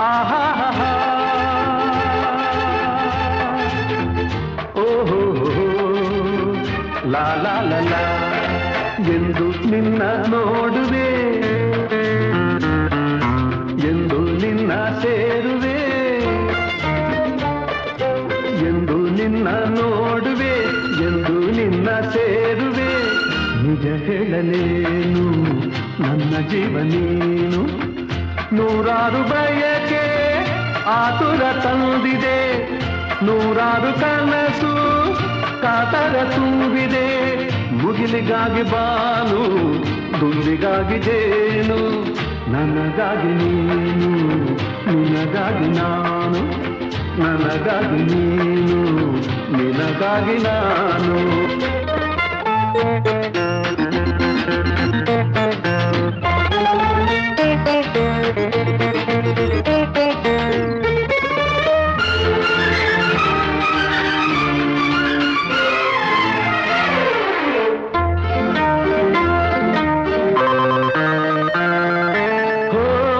ಆಹಾ ಓಹೋ ಲಾ ಲಾ ಲಾ ಲಾ ಎಂದು ನಿನ್ನ ನೋಡುವೆ ಎಂದು ನಿನ್ನ ಸೇರುವೆ ಎಂದು ನಿನ್ನ ನೋಡುವೆ ಎಂದು ನಿನ್ನ ಸೇರುವೆ ನಿಜ ಹೇಳಲೇನು ನನ್ನ ಜೀವ ನೀನು ನೂರಾರು ಬಯಕೆ ಆತುರ ತಂದಿದೆ ನೂರಾರು ಕನಸು ಕಾತರ ತುಂಬಿದೆ ಮುಗಿಲಿಗಾಗಿ ಬಾನು ದುಂಬಿಗಾಗಿ ಜೇನು ನನಗಾಗಿ ನೀನು ನಿನಗಾಗಿ ನಾನು ನನಗಾಗಿ ನೀನು ನಿನಗಾಗಿ ನಾನು ಹೋ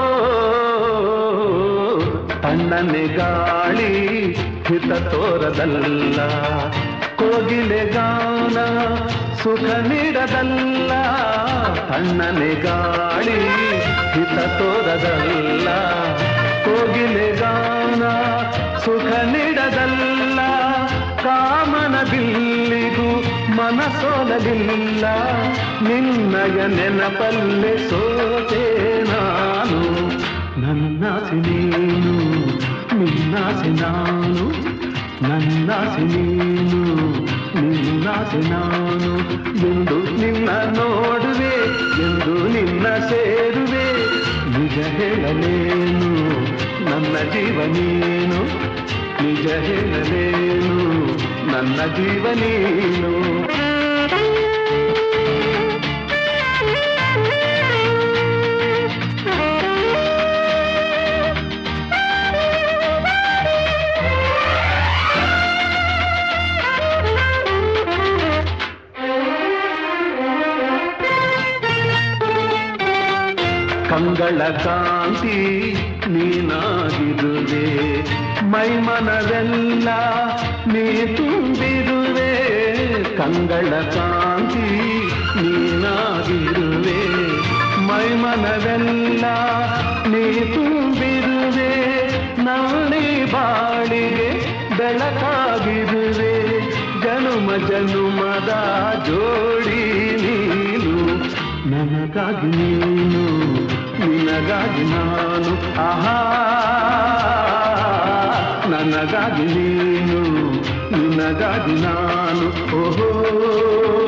ತಣ್ಣನೆ ಗಾಳಿ ಹಿತ ತೋರದಲ್ಲ ಕೋಗಿಲೆ ಗಾನ ಸುಖ ನೀಡದಲ್ಲ ತಣ್ಣನೆ ಗಾಳಿ ಹಿತ ತೋರದಲ್ಲ ಕೋಗಿಲೆ ಗಾನ ಸುಖ ನೀಡದಲ್ಲ ಕಾಮನ ಬಿಲ್ಲಿಗೂ ಮನಸೋಲಲಿಲ್ಲ ನಿನ್ನಯ ನೆನಪಲ್ಲೆ ಸೋತೆ ನಾನು ನನ್ನಾಸೆ ನೀನು ನಿನ್ನಾಸೆ ನಾನು ನನ್ನಾಸೆ ನೀನು ನಿನ್ನಾಸೆ ನಾನು ಎಂದು ನಿನ್ನ ನೋಡುವೆ ಎಂದು ನಿನ್ನ ಸೇರುವೆ ನಿಜ ಹೇಳಲೇನು ನನ್ನ ಜೀವ ನೀನು ನಿಜ ಹೇಳಲೇನು ನನ್ನ ಜೀವ ನೀನು ಕಂಗಳ ಕಾಂತಿ ನೀನಾಗಿರುವೆ ಮೈಮನವೆಲ್ಲ ನೀ ತುಂಬಿರುವೆ ಕಂಗಳ ಕಾಂತಿ ನೀನಾಗಿರುವೆ ಮೈಮನವೆಲ್ಲ ನೀ ತುಂಬಿರುವೆ ನಾಳೆ ಬಾಳಿಗೆ ಬೆಳಕಾಗಿರುವೆ ಜನುಮ ಜನುಮದ ಜೋಡಿ ನೀನು ನನಗಾಗಿ ನೀನು ನಿನಗಾಗಿ ನಾನು ಆಹಾ ನನಗಾಗಿ ನೀನು ನಿನಗಾಗಿ ನಾನು ಓಹೋ